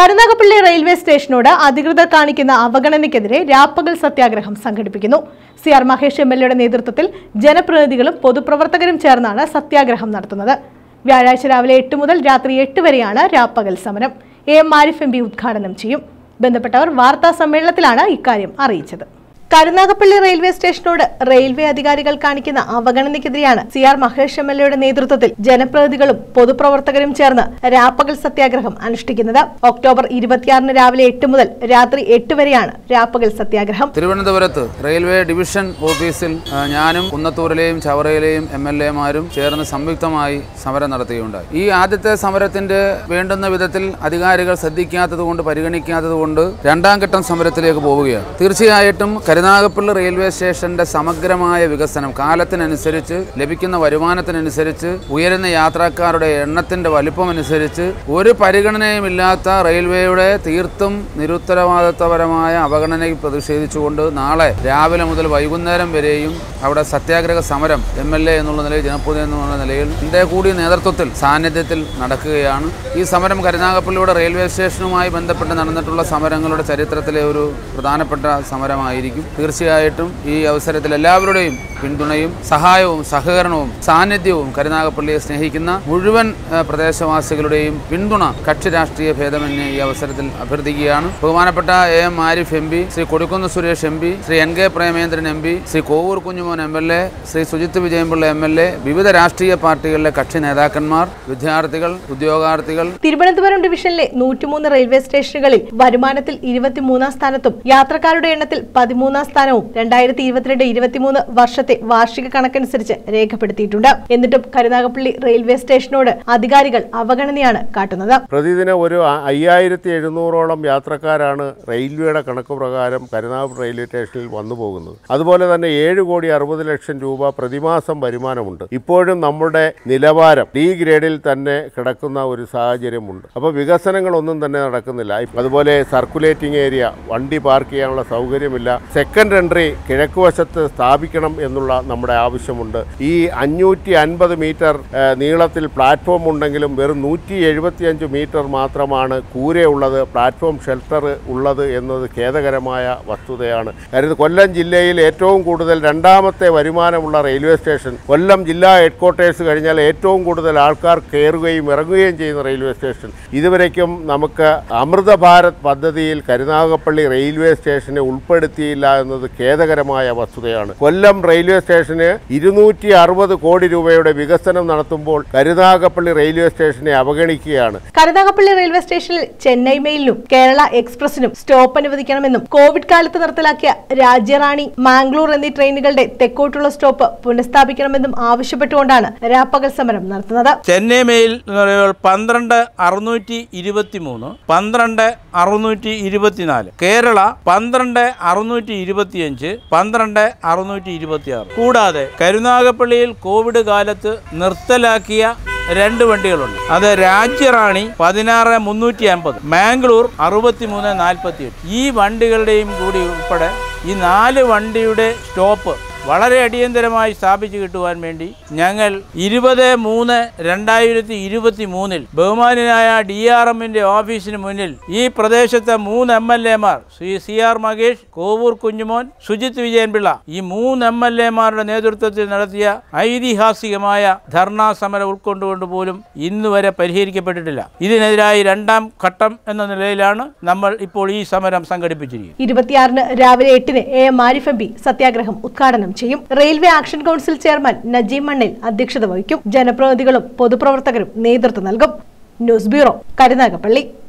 Karunagappally railway സ്റ്റേഷനോട് അധികൃതർ കാണിക്കുന്ന അവഗണനയ്ക്കെതിരെ രാപ്പകൽ സത്യാഗ്രഹം സംഘടിപ്പിക്കുന്നു C R Mahesh M L എയുടെ നേതൃത്വത്തിൽ ജനപ്രതിനിധികളും പൊതുപ്രവർത്തകരും ചേർന്നാണ് സത്യാഗ്രഹം നടത്തുന്നത് വ്യാഴാഴ്ച രാവിലെ എട്ട് മുതൽ രാത്രി എട്ട് വരെയാണ് രാപ്പകൽ സമരം A M Arif M P ഉദ്ഘാടനം ചെയ്യും ബന്ധപ്പെട്ടവർ വാർത്താ സമ്മേളനത്തിലാണ് ഇക്കാര്യം അറിയിച്ചത് കരുനാഗപ്പള്ളി റെയിൽവേ സ്റ്റേഷനോട് റെയിൽവേ അധികാരികൾ കാണിക്കുന്ന അവഗണനയ്ക്കെതിരെയാണ് C R Mahesh M L എയുടെ നേതൃത്വത്തിൽ ജനപ്രതിനിധികളും പൊതുപ്രവർത്തകരും ചേർന്ന് രാപ്പകൽ സത്യാഗ്രഹം അനുഷ്ഠിക്കുന്നത് ഒക്ടോബർ ഇരുപത്തിയാറിന് രാവിലെ എട്ട് മുതൽ രാത്രി എട്ട് വരെയാണ് രാപ്പകൽ സത്യാഗ്രഹം തിരുവനന്തപുരത്ത് റെയിൽവേ ഡിവിഷൻ ഓഫീസിൽ ആ, ഞാനും കുന്നത്തൂരിലെയും ചവറയിലെയും എം എൽ എമാരും ചേർന്ന് സംയുക്തമായി സമരം നടത്തുകയുണ്ടായി ഈ ആദ്യത്തെ സമരത്തിന്റെ വേണ്ടുന്ന വിധത്തിൽ അധികാരികൾ ശ്രദ്ധിക്കാത്തത് കൊണ്ട് പരിഗണിക്കാത്തത് കൊണ്ട് രണ്ടാം ഘട്ടം സമരത്തിലേക്ക് പോവുകയാണ് തീർച്ചയായിട്ടും കരുനാഗപ്പള്ളി റെയിൽവേ സ്റ്റേഷന്റെ സമഗ്രമായ വികസനം കാലത്തിനനുസരിച്ച് ലഭിക്കുന്ന വരുമാനത്തിനനുസരിച്ച് ഉയരുന്ന യാത്രക്കാരുടെ എണ്ണത്തിന്റെ വലിപ്പമനുസരിച്ച് ഒരു പരിഗണനയുമില്ലാത്ത റെയിൽവേയുടെ തീർത്തും നിരുത്തരവാദിത്വപരമായ അവഗണനയിൽ പ്രതിഷേധിച്ചുകൊണ്ട് നാളെ രാവിലെ മുതൽ വൈകുന്നേരം വരെയും അവിടെ സത്യാഗ്രഹ സമരം എം എൽ എ എന്നുള്ള നിലയിൽ ജനപ്രതിനിധി എന്നുള്ള നിലയിൽ എൻ്റെ കൂടി നേതൃത്വത്തിൽ സാന്നിധ്യത്തിൽ നടക്കുകയാണ് ഈ സമരം കരുനാഗപ്പള്ളിയുടെ റെയിൽവേ സ്റ്റേഷനുമായി ബന്ധപ്പെട്ട് നടന്നിട്ടുള്ള സമരങ്ങളുടെ ചരിത്രത്തിലെ ഒരു പ്രധാനപ്പെട്ട സമരമായിരിക്കും തീർച്ചയായിട്ടും ഈ അവസരത്തിൽ എല്ലാവരുടെയും പിന്തുണയും സഹായവും സഹകരണവും സാന്നിധ്യവും കരുനാഗപ്പള്ളിയെ സ്നേഹിക്കുന്ന മുഴുവൻ ഏഹ്, പ്രദേശവാസികളുടെയും പിന്തുണ കക്ഷി രാഷ്ട്രീയ ഭേദമന്യേ ഈ അവസരത്തിൽ അഭ്യർത്ഥിക്കുകയാണ് ബഹുമാനപ്പെട്ട A M Arif M P Shri Kodikunnil Suresh M P Shri N K Premachandran M P Shri Kovoor Kunjumon M L A Shri Sujith Vijayan Pillai M L A വിവിധ രാഷ്ട്രീയ പാർട്ടികളിലെ കക്ഷി നേതാക്കന്മാർ വിദ്യാർത്ഥികൾ ഉദ്യോഗാർത്ഥികൾ തിരുവനന്തപുരം ഡിവിഷനിലെ നൂറ്റിമൂന്ന് റെയിൽവേ സ്റ്റേഷനുകളിൽ വരുമാനത്തിൽ ഇരുപത്തിമൂന്നാം സ്ഥാനത്തും യാത്രക്കാരുടെ എണ്ണത്തിൽ പതിമൂന്നാം സ്ഥാനവും രണ്ടായിരത്തി ഇരുപത്തിരണ്ട് ഇരുപത്തിമൂന്ന് വർഷത്തെ വാർഷിക കണക്കനുസരിച്ച് രേഖപ്പെടുത്തിയിട്ടുണ്ട് എന്നിട്ടും കരുനാഗപ്പള്ളി റെയിൽവേ സ്റ്റേഷനോട് അധികാരികൾ അവഗണനയാണ് കാട്ടുന്നത് പ്രതിദിനം ഒരു അ- അയ്യായിരത്തി എഴുന്നൂറോളം യാത്രക്കാരാണ് റെയിൽവേയുടെ കണക്ക് പ്രകാരം കരുനാഗപ്പള്ളി റെയിൽവേ സ്റ്റേഷനിൽ വന്നു പോകുന്നത് അതുപോലെ തന്നെ ഏഴ് കോടി അറുപത് ലക്ഷം രൂപ പ്രതിമാസം വരുമാനമുണ്ട് ഇപ്പോഴും നമ്മുടെ നിലവാരം ഡി ഗ്രേഡിൽ തന്നെ കിടക്കുന്ന ഒരു സാഹചര്യമുണ്ട് അപ്പോൾ വികസനങ്ങളൊന്നും തന്നെ നടക്കുന്നില്ല അതുപോലെ സർക്കുലേറ്റിംഗ് ഏരിയ വണ്ടി പാർക്ക് ചെയ്യാനുള്ള സൗകര്യമില്ല സെക്കൻഡ് എൻട്രി കിഴക്കുവശത്ത് സ്ഥാപിക്കണം എന്നുള്ള നമ്മുടെ ആവശ്യമുണ്ട് ഈ അഞ്ഞൂറ്റി അൻപത് മീറ്റർ ആ, നീളത്തിൽ പ്ലാറ്റ്ഫോം ഉണ്ടെങ്കിലും വെറും നൂറ്റി എഴുപത്തിയഞ്ച് മീറ്റർ മാത്രമാണ് കൂരയുള്ളത് പ്ലാറ്റ്ഫോം ഷെൽട്ടർ ഉള്ളത് എന്നത് ഖേദകരമായ വസ്തുതയാണ് കാര്യം കൊല്ലം ജില്ലയിൽ ഏറ്റവും കൂടുതൽ രണ്ടാമത്തെ വരുമാനമുള്ള റെയിൽവേ സ്റ്റേഷൻ കൊല്ലം ജില്ലാ ഹെഡ്ക്വാർട്ടേഴ്സ് കഴിഞ്ഞാൽ ഏറ്റവും കൂടുതൽ ആൾക്കാർ കയറുകയും ഇറങ്ങുകയും ചെയ്യുന്ന റെയിൽവേ സ്റ്റേഷൻ ഇതുവരയ്ക്കും നമുക്ക് അമൃത ഭാരത് പദ്ധതിയിൽ കരുനാഗപ്പള്ളി റെയിൽവേ സ്റ്റേഷനെ ഉൾപ്പെടുത്തിയില്ല എന്നത് ഖേദകരമായ വസ്തുതയാണ് കൊല്ലം റെയിൽവേ സ്റ്റേഷന് ഇരുന്നൂറ്റി അറുപത് കോടി രൂപയുടെ വികസനം നടത്തുമ്പോൾ കരുനാഗപ്പള്ളി റെയിൽവേ സ്റ്റേഷനെ അവഗണിക്കുകയാണ് കരുനാഗപ്പള്ളി റെയിൽവേ സ്റ്റേഷനിൽ ചെന്നൈ മെയിലിനും കേരള എക്സ്പ്രസിനും സ്റ്റോപ്പ് അനുവദിക്കണമെന്നും കോവിഡ് കാലത്ത് നിർത്തലാക്കിയ രാജ്യറാണി മാംഗ്ലൂർ എന്നീ ട്രെയിനുകളുടെ തെക്കോട്ടുള്ള സ്റ്റോപ്പ് പുനഃസ്ഥാപിക്കണമെന്നും ആവശ്യപ്പെട്ടുകൊണ്ടാണ് രാപ്പകൽ സമരം നടത്തുന്നത് ചെന്നൈ മെയിൽ എന്ന് പറയുമ്പോൾ പന്ത്രണ്ട് അറുന്നൂറ്റി ഇരുപത്തി മൂന്ന് പന്ത്രണ്ട് അറുന്നൂറ്റി ഇരുപത്തിനാല് കേരള പന്ത്രണ്ട് അറുന്നൂറ്റി ഇരുപത്തിയഞ്ച് പന്ത്രണ്ട് അറുന്നൂറ്റി ഇരുപത്തി ആറ് കൂടാതെ കരുനാഗപ്പള്ളിയിൽ കോവിഡ് കാലത്ത് നിർത്തലാക്കിയ രണ്ട് വണ്ടികളുണ്ട് അത് രാജ്യറാണി പതിനാറ് മുന്നൂറ്റി അമ്പത് മാംഗ്ലൂർ അറുപത്തിമൂന്ന് നാൽപ്പത്തി എട്ട് ഈ വണ്ടികളുടെയും കൂടി ഉൾപ്പെടെ ഈ നാല് വണ്ടിയുടെ സ്റ്റോപ്പ് വളരെ അടിയന്തരമായി സ്ഥാപിച്ചു കിട്ടുവാൻ വേണ്ടി ഞങ്ങൾ ഇരുപത് മൂന്ന് രണ്ടായിരത്തി ഇരുപത്തി മൂന്നിൽ ബഹുമാനായ ഡി ആർ എമ്മിന്റെ ഓഫീസിന് മുന്നിൽ ഈ പ്രദേശത്തെ മൂന്ന് എം എൽ എമാർ ശ്രീ സി ആർ മകേഷ് കോവൂർ കുഞ്ഞുമോൻ സുജിത് വിജയൻപിള്ള ഈ മൂന്ന് എം എൽ എമാരുടെ നേതൃത്വത്തിൽ നടത്തിയ ഐതിഹാസികമായ ധർണാ സമരം ഉൾക്കൊണ്ടുകൊണ്ട് പോലും ഇന്ന് വരെ പരിഹരിക്കപ്പെട്ടിട്ടില്ല ഇതിനെതിരായി രണ്ടാം ഘട്ടം എന്ന നിലയിലാണ് നമ്മൾ ഇപ്പോൾ ഈ സമരം സംഘടിപ്പിച്ചിരിക്കുന്നത് ഇരുപത്തിയാറിന് രാവിലെ എട്ടിന് A M Arif M P സത്യാഗ്രഹം ഉദ്ഘാടനം ചെയ്യും railway action council chairman Najeem Mannil അധ്യക്ഷത വഹിക്കും ജനപ്രതിനിധികളും പൊതുപ്രവർത്തകരും നേതൃത്വം നൽകും ന്യൂസ് ബ്യൂറോ കരുനാഗപ്പള്ളി